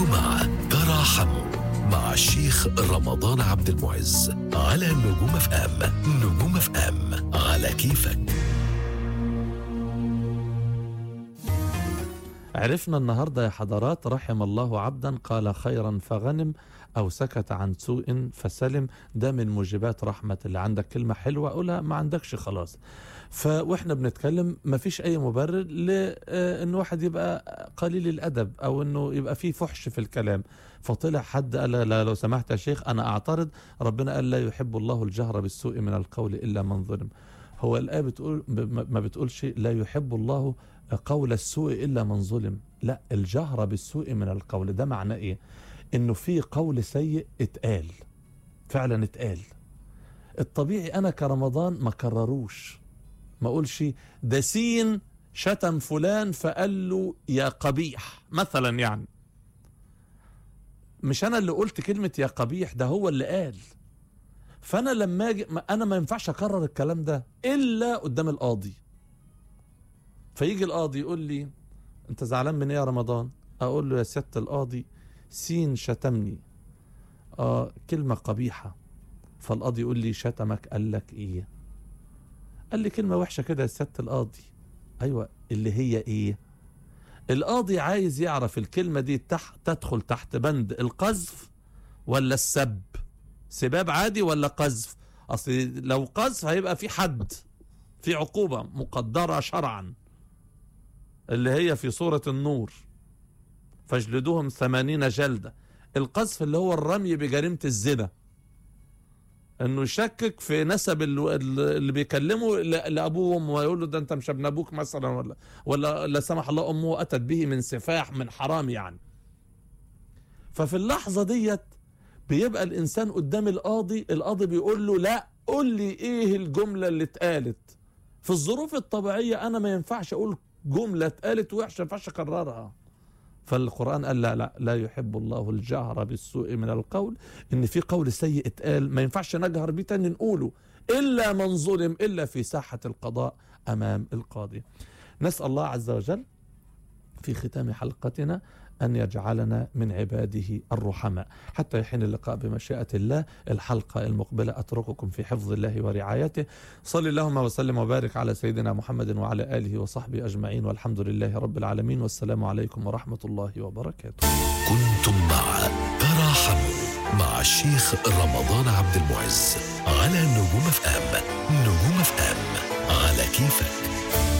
كنتم مع تراحموا مع الشيخ رمضان عبد المعز على نجوم اف ام نجوم اف ام على كيفك عرفنا النهاردة يا حضرات رحم الله عبدا قال خيرا فغنم أو سكت عن سوء فسلم ده من موجبات رحمة اللي عندك كلمة حلوة قولها ما عندكش خلاص فوإحنا بنتكلم ما فيش أي مبرر لأن واحد يبقى قليل الأدب أو أنه يبقى فيه فحش في الكلام فطلع حد قال لا لو سمحت يا شيخ أنا أعترض ربنا قال لا يحب الله الجهر بالسوء من القول إلا من ظلم هو الآية بتقول ما بتقولش لا يحب الله قول السوء إلا من ظلم لا الجهر بالسوء من القول ده معناه إيه إنه في قول سيء اتقال فعلا اتقال الطبيعي أنا كرمضان ما كرروش ما أقولش ده سين شتم فلان فقال له يا قبيح مثلا يعني مش أنا اللي قلت كلمة يا قبيح ده هو اللي قال فأنا لما أجي أنا ما ينفعش أكرر الكلام ده إلا قدام القاضي فيجي القاضي يقول لي انت زعلان من ايه يا رمضان اقول له يا سياده القاضي سين شتمني اه كلمه قبيحه فالقاضي يقول لي شتمك قال لك ايه قال لي كلمه وحشه كده يا سياده القاضي ايوه اللي هي ايه القاضي عايز يعرف الكلمه دي تحت تدخل تحت بند القذف ولا السب سباب عادي ولا قذف اصل لو قذف هيبقى في حد في عقوبه مقدره شرعا اللي هي في سورة النور فاجلدوهم ثمانين جلدة القذف اللي هو الرمي بجريمة الزنا انه يشكك في نسب اللي بيكلمه لابوه وامه ويقول له ده انت مش ابن ابوك مثلا ولا ولا لا سمح الله امه اتت به من سفاح من حرام يعني ففي اللحظه ديت بيبقى الانسان قدام القاضي القاضي بيقول له لا قول لي ايه الجمله اللي اتقالت في الظروف الطبيعيه انا ما ينفعش اقول جملة اتقالت وحشة ما ينفعش اكررها فالقرآن قال لا لا لا يحب الله الجهر بالسوء من القول ان في قول سيء اتقال ما ينفعش نجهر بيه تاني نقوله الا من ظلم الا في ساحة القضاء امام القاضي نسأل الله عز وجل في ختام حلقتنا أن يجعلنا من عباده الرحماء حتى يحين اللقاء بمشيئة الله الحلقة المقبلة أترككم في حفظ الله ورعايته صلى اللهم وسلم وبارك على سيدنا محمد وعلى آله وصحبه أجمعين والحمد لله رب العالمين والسلام عليكم ورحمة الله وبركاته كنتم مع تراحموا مع الشيخ رمضان عبد المعز على نجوم اف ام نجوم اف ام على كيفك